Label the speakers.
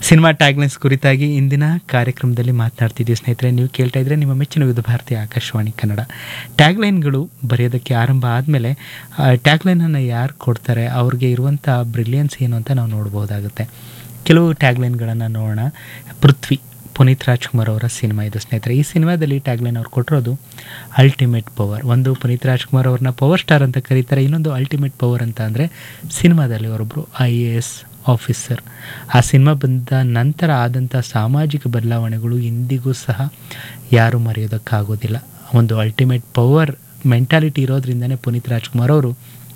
Speaker 1: cinema ಟ್ಯಾಗ್ಲೈನ್ಸ್ ಕುರಿತಾಗಿ ಇಂದಿನ ಕಾರ್ಯಕ್ರಮದಲ್ಲಿ ಮಾತನಾಡ್ತಿದ್ದೀವಿ ಸ್ನೇಹಿತರೆ ನೀವು ಕೇಳ್ತಾ ಇದ್ರೆ ನಿಮ್ಮ ಮೆಚ್ಚಿನ ವಿವಿಧ ಭಾರತೀಯ ಆಕಾಶವಾಣಿ ಕನ್ನಡ ಟ್ಯಾಗ್ಲೈನ್ಗಳು ಬರೆಯೋದಕ್ಕೆ ಆರಂಭ ಆದಮೇಲೆ ಟ್ಯಾಗ್ಲೈನನ್ನು ಯಾರು ಕೊಡ್ತಾರೆ ಅವ್ರಿಗೆ ಇರುವಂಥ ಬ್ರಿಲಿಯನ್ಸ್ ಏನು ಅಂತ ನಾವು ನೋಡ್ಬೋದಾಗುತ್ತೆ ಕೆಲವು ಟ್ಯಾಗ್ಲೈನ್ಗಳನ್ನು ನೋಡೋಣ ಪೃಥ್ವಿ ಪುನೀತ್ ರಾಜ್ಕುಮಾರ್ ಅವರ ಸಿನಿಮಾ ಇದು ಸ್ನೇಹಿತರೆ ಈ ಸಿನಿಮಾದಲ್ಲಿ ಟ್ಯಾಗ್ಲೈನ್ ಅವ್ರು ಕೊಟ್ಟಿರೋದು ಅಲ್ಟಿಮೇಟ್ ಪವರ್ ಒಂದು ಪುನೀತ್ ರಾಜ್ಕುಮಾರ್ ಅವ್ರನ್ನ ಪವರ್ ಸ್ಟಾರ್ ಅಂತ ಕರೀತಾರೆ ಇನ್ನೊಂದು ಅಲ್ಟಿಮೇಟ್ ಪವರ್ ಅಂತ ಅಂದರೆ ಸಿನಿಮಾದಲ್ಲಿ ಅವರೊಬ್ಬರು ಐ ಎ ಎಸ್ ಆಫೀಸರ್ ಆ ಸಿನಿಮಾ ಬಂದ ನಂತರ ಆದಂಥ ಸಾಮಾಜಿಕ ಬದಲಾವಣೆಗಳು ಇಂದಿಗೂ ಸಹ ಯಾರೂ ಮರೆಯೋದಕ್ಕಾಗೋದಿಲ್ಲ ಒಂದು ಅಲ್ಟಿಮೇಟ್ ಪವರ್ ಮೆಂಟಾಲಿಟಿ ಇರೋದ್ರಿಂದನೇ ಪುನೀತ್ ರಾಜ್ಕುಮಾರ್ ಅವರು